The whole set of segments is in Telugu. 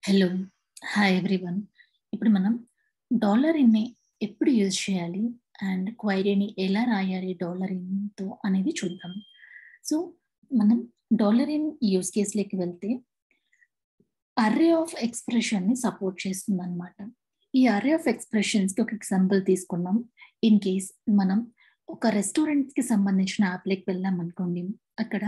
హలో హాయ్ ఎవ్రీవన్ ఇప్పుడు మనం డాలర్ ఇన్ని ఎప్పుడు యూజ్ చేయాలి అండ్ క్వైరీని ఎలా రాయాలి డాలర్ ఇన్తో అనేది చూద్దాం సో మనం డాలర్ ఇన్ యూజ్ కేసులోకి వెళ్తే అర్రే ఆఫ్ ఎక్స్ప్రెషన్ని సపోర్ట్ చేస్తుంది అనమాట ఈ అర్రే ఆఫ్ ఎక్స్ప్రెషన్స్కి ఒక ఎగ్జాంపుల్ తీసుకున్నాం ఇన్ కేస్ మనం ఒక రెస్టారెంట్కి సంబంధించిన యాప్లోకి వెళ్ళాం అనుకోండి అక్కడ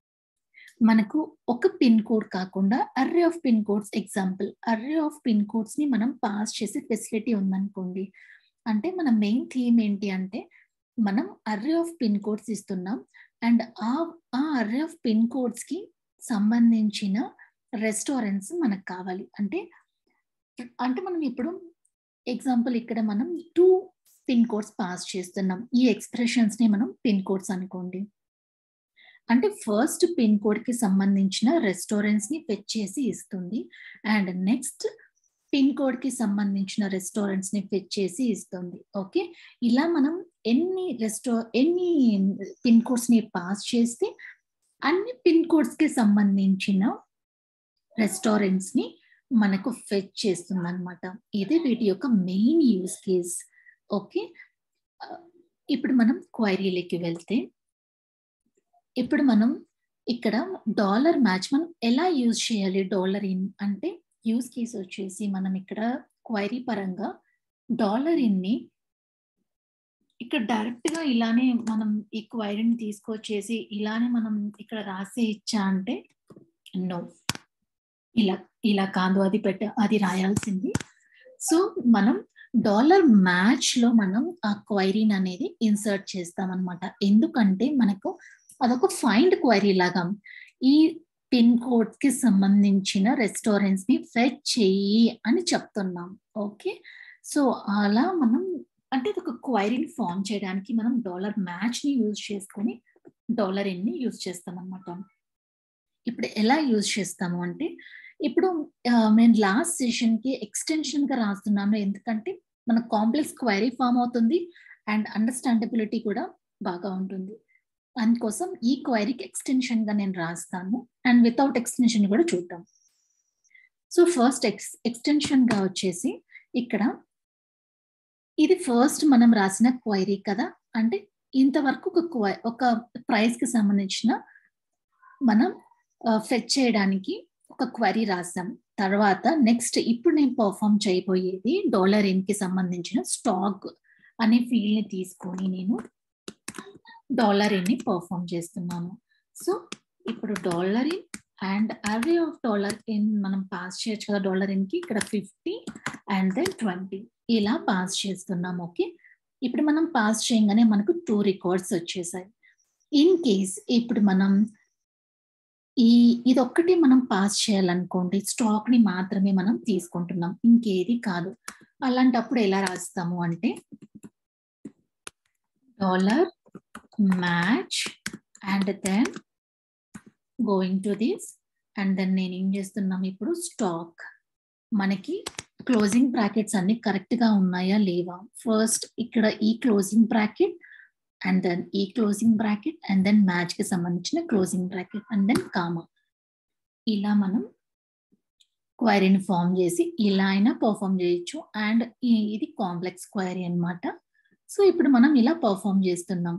మనకు ఒక పిన్ కోడ్ కాకుండా array of pin codes example array of pin codes ని మనం పాస్ చేసే ఫెసిలిటీ ఉందనుకోండి అంటే మన మెయిన్ థీమ్ ఏంటి అంటే మనం అర్రే ఆఫ్ పిన్ కోడ్స్ ఇస్తున్నాం అండ్ ఆ ఆ అర్రే ఆఫ్ పిన్ కోడ్స్ కి సంబంధించిన రెస్టారెంట్స్ మనకు కావాలి అంటే అంటే మనం ఇప్పుడు ఎగ్జాంపుల్ ఇక్కడ మనం టూ పిన్ కోడ్స్ పాస్ చేస్తున్నాం ఈ ఎక్స్ప్రెషన్స్ ని మనం పిన్ కోడ్స్ అనుకోండి అంటే ఫస్ట్ పిన్ కోడ్ కి సంబంధించిన రెస్టారెంట్స్ ని ఫెచ్ చేసి ఇస్తుంది అండ్ నెక్స్ట్ పిన్ కోడ్ కి సంబంధించిన రెస్టారెంట్స్ ని ఫెచ్ చేసి ఇస్తుంది ఓకే ఇలా మనం ఎన్ని రెస్టో ఎన్ని పిన్ కోడ్స్ ని పాస్ చేస్తే అన్ని పిన్ కోడ్స్ కి సంబంధించిన రెస్టారెంట్స్ ని మనకు ఫెచ్ చేస్తుంది అనమాట ఇది వీటి యొక్క మెయిన్ యూస్ కేస్ ఓకే ఇప్పుడు మనం క్వైరీలోకి వెళ్తే ఇప్పుడు మనం ఇక్కడ డాలర్ మ్యాచ్ మనం ఎలా యూజ్ చేయాలి డాలర్ ఇన్ అంటే యూజ్ కేస్ వచ్చేసి మనం ఇక్కడ క్వైరీ పరంగా డాలర్ ఇన్ని ఇక్కడ డైరెక్ట్ గా ఇలానే మనం ఈ క్వైరీని తీసుకొచ్చేసి ఇలానే మనం ఇక్కడ రాసి ఇచ్చా అంటే నో ఇలా ఇలా కాదు అది పెట్ట అది రాయాల్సింది సో మనం డాలర్ మ్యాచ్ లో మనం ఆ క్వైరీని అనేది ఇన్సర్ట్ చేస్తాం అనమాట ఎందుకంటే మనకు అదొక ఫైండ్ క్వైరీ లాగా ఈ పిన్ కోడ్ కి సంబంధించిన రెస్టారెంట్స్ ని ఫెచ్ చెయ్యి అని చెప్తున్నాం ఓకే సో అలా మనం అంటే ఇది ఒక క్వైరీని ఫామ్ చేయడానికి మనం డాలర్ మ్యాచ్ ని యూజ్ చేసుకొని డాలర్ ఎన్ని యూజ్ చేస్తాం అనమాట ఇప్పుడు ఎలా యూజ్ చేస్తాము అంటే ఇప్పుడు మేము లాస్ట్ సెషన్ కి ఎక్స్టెన్షన్ గా రాస్తున్నాము ఎందుకంటే మన కాంప్లెక్స్ క్వైరీ ఫామ్ అవుతుంది అండ్ అండర్స్టాండబిలిటీ కూడా బాగా ఉంటుంది అందుకోసం ఈ క్వైరీకి ఎక్స్టెన్షన్ గా నేను రాస్తాను అండ్ వితౌట్ ఎక్స్టెన్షన్ కూడా చూద్దాం సో ఫస్ట్ ఎక్స్ ఎక్స్టెన్షన్ గా వచ్చేసి ఇక్కడ ఇది ఫస్ట్ మనం రాసిన క్వైరీ కదా అంటే ఇంతవరకు ఒక క్వై ఒక ప్రైస్ కి సంబంధించిన మనం ఫెచ్ చేయడానికి ఒక క్వైరీ రాసాం తర్వాత నెక్స్ట్ ఇప్పుడు నేను పర్ఫామ్ చేయబోయేది డాలర్ ఇన్ కి సంబంధించిన స్టాక్ అనే ఫీల్డ్ ని తీసుకొని నేను డాలర్ ఇన్ ని పర్ఫామ్ చేస్తున్నాను సో ఇప్పుడు dollar in and array of dollar in మనం పాస్ చేయొచ్చు కదా డాలర్ ఇన్ కి ఇక్కడ ఫిఫ్టీ అండ్ దెన్ ట్వంటీ ఇలా పాస్ చేస్తున్నాం ఓకే ఇప్పుడు మనం పాస్ చేయగానే మనకు టూ రికార్డ్స్ వచ్చేసాయి ఇన్ కేస్ ఇప్పుడు మనం ఈ ఇదొక్కటి మనం పాస్ చేయాలనుకోండి స్టాక్ ని మాత్రమే మనం తీసుకుంటున్నాం ఇంకేది కాదు అలాంటప్పుడు ఎలా రాస్తాము అంటే dollar match and then going to this and then నేను ఏం చేస్తున్నాం ఇప్పుడు స్టాక్ మనకి క్లోజింగ్ బ్రాకెట్స్ అన్ని కరెక్ట్ గా ఉన్నాయా లేవా ఫస్ట్ ఇక్కడ ఈ క్లోజింగ్ బ్రాకెట్ అండ్ దెన్ ఈ closing bracket and then match కి సంబంధించిన closing bracket and then comma ఇలా మనం క్వైరీని ఫామ్ చేసి ఇలా అయినా పర్ఫామ్ చేయొచ్చు అండ్ ఇది కాంప్లెక్స్ క్వైరీ అనమాట సో ఇప్పుడు మనం ఇలా పర్ఫామ్ చేస్తున్నాం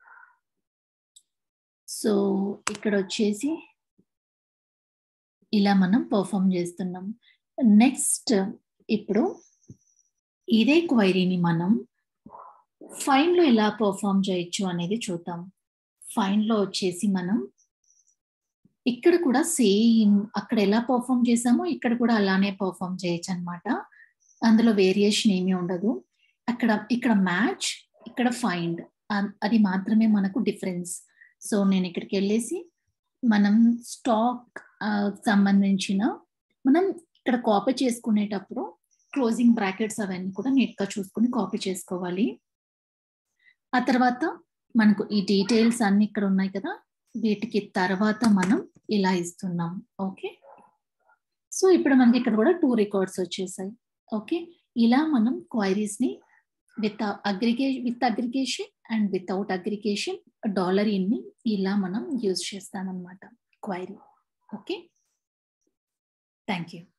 సో ఇక్కడ వచ్చేసి ఇలా మనం పర్ఫామ్ చేస్తున్నాం నెక్స్ట్ ఇప్పుడు ఇదే క్వైరీని మనం ఫైన్ లో ఎలా పర్ఫామ్ చేయొచ్చు అనేది చూద్దాం ఫైన్ లో వచ్చేసి మనం ఇక్కడ కూడా సేమ్ అక్కడ ఎలా పర్ఫామ్ చేసామో ఇక్కడ కూడా అలానే పర్ఫామ్ చేయొచ్చు అనమాట అందులో వేరియేషన్ ఏమీ ఉండదు అక్కడ ఇక్కడ మ్యాచ్ ఇక్కడ ఫైండ్ అది మాత్రమే మనకు డిఫరెన్స్ సో నేను ఇక్కడికి వెళ్ళేసి మనం స్టాక్ సంబంధించిన మనం ఇక్కడ కాపీ చేసుకునేటప్పుడు క్లోజింగ్ బ్రాకెట్స్ అవన్నీ కూడా నీట్గా చూసుకుని కాపీ చేసుకోవాలి ఆ తర్వాత మనకు ఈ డీటెయిల్స్ అన్ని ఇక్కడ ఉన్నాయి కదా వీటికి తర్వాత మనం ఇలా ఇస్తున్నాం ఓకే సో ఇప్పుడు మనకి ఇక్కడ కూడా టూ రికార్డ్స్ వచ్చేసాయి ఓకే ఇలా మనం క్వైరీస్ ని విత్ అగ్రిగే with aggregation and without aggregation dollar ఇన్ని ఇలా మనం యూజ్ చేస్తామన్నమాట క్వైరీ ఓకే థ్యాంక్ యూ